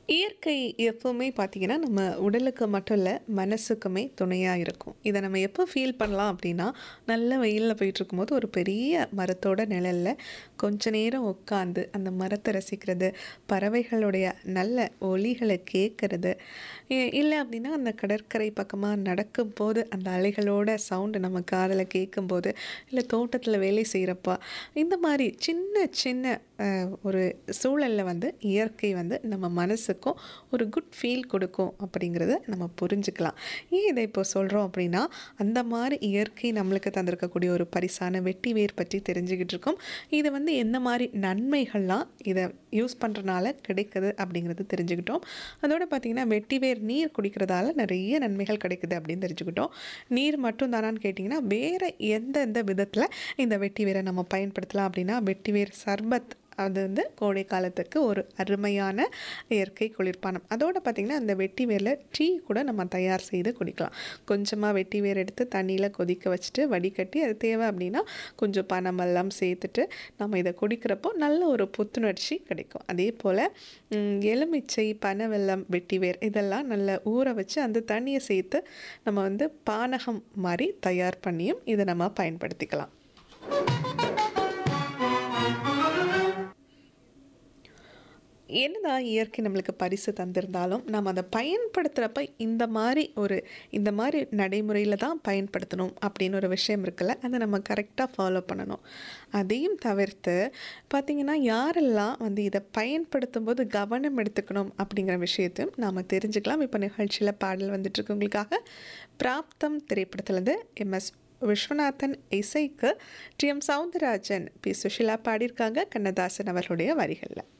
இயற்கை எப்பவுமே பார்த்தீங்கன்னா, நம்ம உடலுக்கு மட்டும் இல்ல, மனசுக்குமே துணையா இருக்கும். இத நம்ம எப்போ ஃபீல் பண்ணலாம் அப்டின்னா, நல்ல வெயில்ல போயிட்டுருக்கும்போது, ஒரு பெரிய மரத்தோட நிழல்ல கொஞ்ச நேரம் உட்காந்து, அந்த மரத்த ரசிக்கிறது, பறவைகளுடைய நல்ல ஒலிகள கேட்கறது, இ இல்ல அப்டின்னா, அந்த கடற்கரை பக்கமா நடக்கும்போது, அந்த அலைகளோட சவுண்டு நம்ம காதுல கேட்கும்போது, இல்ல தோட்டத்தில வேலை செய்றப்ப, இந்த மாரி சின்ன சின்ன அ ஒரு சூழல்ல வந்து இயற்கை வந்து நம்ம மனசுக்கும் ஒரு குட் ஃபீல் குடுக்கும் அப்படிங்கிறத நம்ம புரிஞ்சுக்கலாம். ஏன் இத இப்போ சொல்றோம் அப்டின்னா, அந்த மாரி இயற்கை நம்மளுக்கு தந்திருக்கக்கூடிய ஒரு பரிசான வெட்டி வேர் பற்றி தெரிஞ்சுக்கிட்டு இருக்கோம். இது வந்து எந்த மாரி நன்மைகள்லாம் இத யூஸ் பண்றனால கிடைக்குது அப்படிங்கிறது தெரிஞ்சுக்கிட்டோம். அதோட பார்த்தீங்கன்னா, வெட்டி வேர் நீர் குடிக்கிறதால நெறைய நன்மைகள் கிடைக்குது அப்படின்னு தெரிஞ்சுக்கிட்டோம். நீர் மட்டும் தானான்னு கேட்டிங்கன்னா, வேற எந்தெந்த விதத்தில இந்த வெட்டி வேர நம்ம பயன்படுத்தலாம் அப்டின்னா, வெட்டி வேர் சர்பத் அது வந்து கோடை காலத்துக்கு ஒரு அருமையான இயற்கை குளிர்பானம். அதோட பார்த்தீங்கன்னா, அந்த வெட்டி வேர்ல டீ கூட நம்ம தயார் செய்து குடிக்கலாம். கொஞ்சமா வெட்டி வேர் எடுத்து தண்ணீல கொதிக்க வச்சுட்டு, வடிகட்டி அது தேவ அப்டின்னா, கொஞ்சம் பனவெல்லம் சேர்த்துட்டு, நம்ம இத குடிக்கிறப்போ நல்ல ஒரு புத்துணர்ச்சி கிடைக்கும். அதேபோல ம் எலுமிச்சை, பனவெல்லம், வெட்டி வேர் இதெல்லாம் நல்லா ஊற வச்சு, அந்த தண்ணிய சேர்த்து நம்ம வந்து பானகம் மாரி தயார் பண்ணியும் இத நம்ம பயன்படுத்திக்கலாம். என்னதான் இயற்கை நம்மளுக்கு பரிசு தந்திருந்தாலும், நம்ம அத பயன்படுத்துறப்ப இந்த மாரி ஒரு இந்த மாரி நடைமுறையில தான் பயன்படுத்தணும் அப்படின்னு ஒரு விஷயம் இருக்குல்ல, அத நம்ம கரெக்ட்டா ஃபாலோ பண்ணணும். அதையும் தவிர்த்து பார்த்தீங்கன்னா, யாரெல்லாம் வந்து இத பயன்படுத்தும்போது கவனம் எடுத்துக்கணும் அப்படிங்கிற விஷயத்தையும் நாம தெரிஞ்சுக்கலாம். இப்ப நிகழ்ச்சியில பாடல் வந்துட்டுருக்கு உங்களுக்காக. பிராப்தம் திரைப்படத்திலருந்து எம்.எஸ். விஸ்வநாதன் இசைக்கு டி.எம். சௌந்தரராஜன், பி. சுஷீலா பாடியிருக்காங்க. கண்ணதாசன் அவர்களுடைய வரிகள்ல.